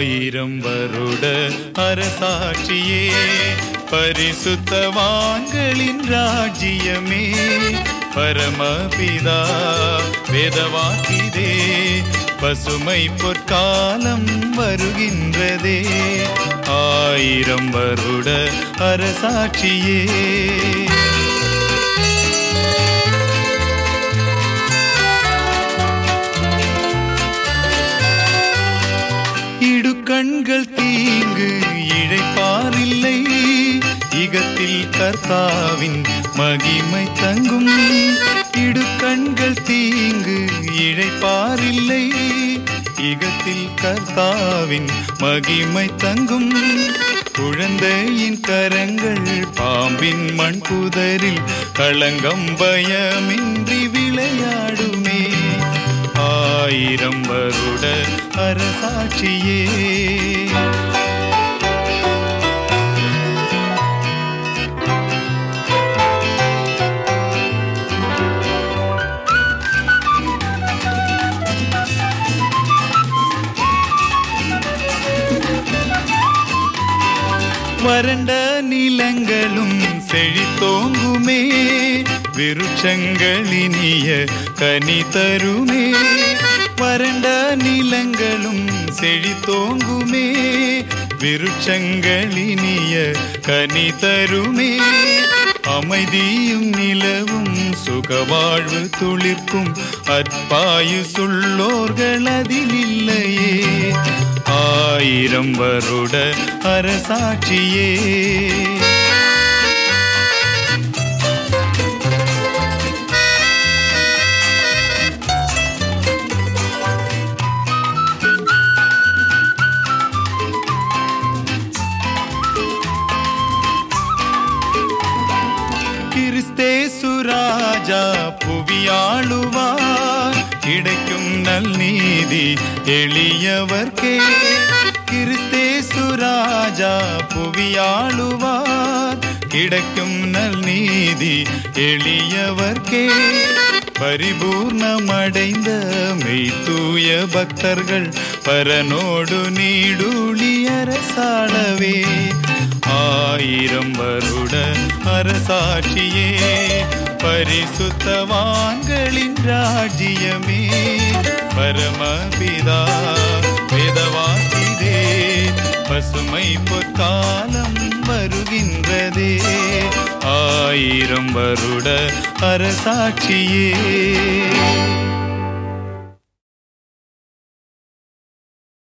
ஆயிரம் வருட அரசாட்சியே பரிசுத்தவான்களின் ராஜ்யமே பரமபிதா வேதவாக்கிதே பசுமை பொற்காலம் வருகின்றதே ஆயிரம் வருட அரசாட்சியே இடுக்கண்கள் தீங்கு இழைப்பாரில்லை இகத்தில் கர்த்தாவின் மகிமை தங்கும் இடுக்கண்கள் தீங்கு இழைப்பாரில்லை இகத்தில் கர்த்தாவின் மகிமை தங்கும் குழந்தையின் கரங்கள் பாம்பின் மண் புதரில் களங்கம் பயமின்றி விளையாடுமே ஆயிரம் வருட அரசாட்சியே வறண்ட நிலங்களும் செழித்தோங்குமே விருட்சங்களினிய கனி தருமே வறண்ட நிலங்களும் செழித்தோங்குமே விருட்சங்களினிய கனி தருமே அமைதியும் நிலவும் சுகவாழ்வு துளிர்க்கும் அற்பாயு சுள்ளோர்கள் அதில் இல்லையே ஆயிரம் வருட அரசாட்சியே கிறிஸ்தேசுராஜா புவியாளுவார் கிடைக்கும் நல் நீதி எளியவர்க்கே கிறிஸ்தேசுராஜா புவியாளுவார் கிடைக்கும் நல் நீதி எளியவர்க்கே பரிபூர்ணமடைந்த மெய்தூய பக்தர்கள் பரனோடு நீடூழி அரசாளவே ஆயிரம் வருட அரசாட்சியே பரிசுத்தவான்களின் ராஜ்யமே பரமபிதா வேதவாக்கிதே பசுமை பொற்காலம் வருகின்றதே ஆயிரம் வருட அரசாட்சியே